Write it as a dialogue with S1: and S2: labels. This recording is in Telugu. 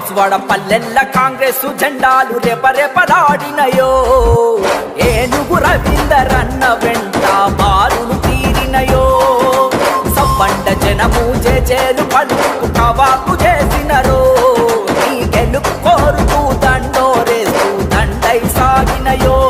S1: బాన్స్వాడ పల్లెల్ల కాంగ్రెస్ జెండాలు రెపరెపలాడినయో ఏనుగు రవీందర్ అన్న వెంట బారులు తీరినయో సవ్వండ జనము జేజేలు పలుకు కవాకు చేసినరో నీ గెలుపు కోరుతూ దండోరేస్తూ దండై సాగినయో